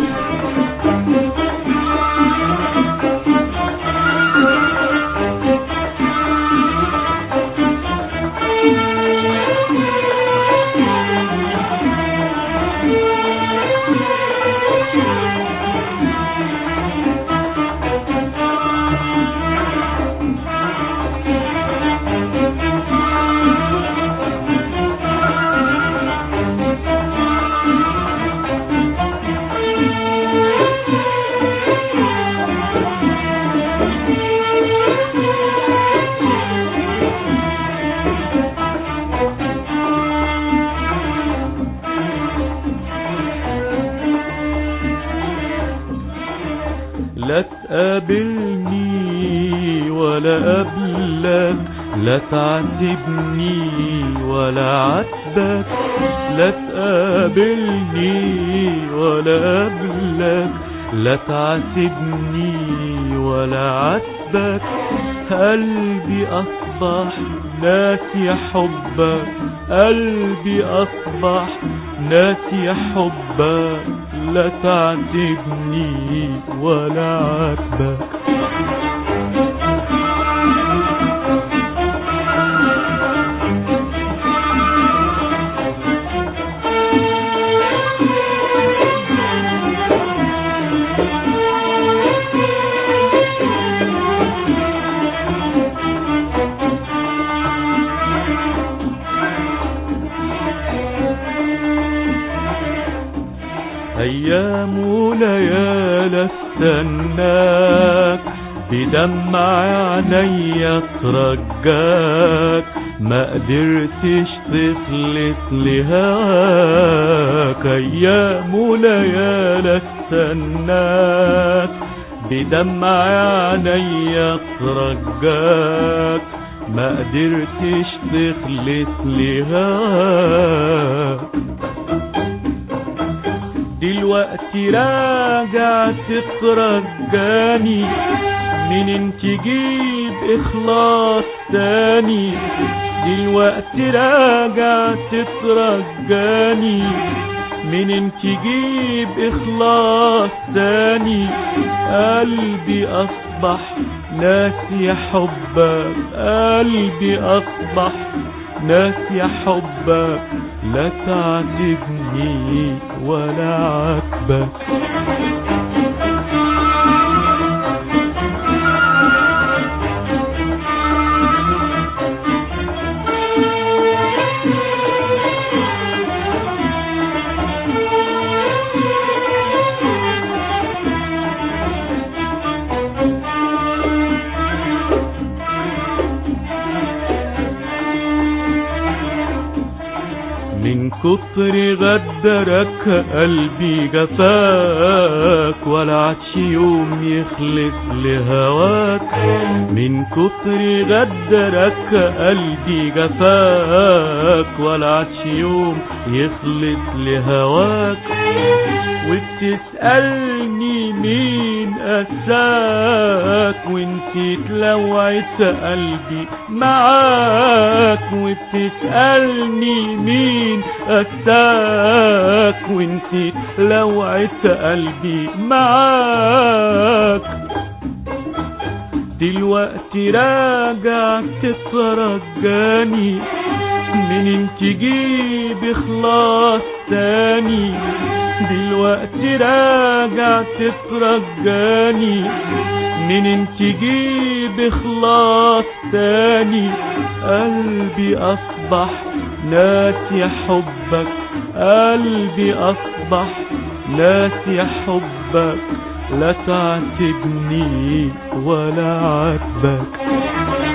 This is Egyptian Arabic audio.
لا تقابلني ولا قبلك لا تعاتبني ولا عاتبك لا تقابلني ولا قبلك لا تعاتبني ولا عاتبك قلبي أصبح ناسي حبك قلبي أصبح ناسي حبك لا تعاتبني ولا عاتبك أيام وليالي استناك بدمع عينيا ترجاك ما قدرتش تخلص لهواك أيام وليالي استناك بدمع عينيا ترجاك ما قدرتش تخلص لهواك دلوقتي راجع تترجاني من انت جيب اخلاص تاني دلوقتي راجع تترجاني من انت جيب اخلاص تاني قلبي اصبح ناسي حبك قلبي اصبح ناسي حبك لا تعاتبني ولا عاتبك من كتر غدرك قلبي جفاك ولا عادش يوم يخلص لهواك من كتر غدرك قلبي جفاك ولا عادش يوم يخلص لهواك وبتسألني مين أساك وانت لوعت قلبي معاك وبتسألني مين أساك وانت لوعت قلبي معاك دلوقتي راجع تترجاني من انت جيب اخلاص تاني دلوقتي راجع تترجاني من انت جيب اخلاص تاني قلبي اصبح ناسي حبك قلبي اصبح ناسي حبك لا تعاتبني ولا عاتبك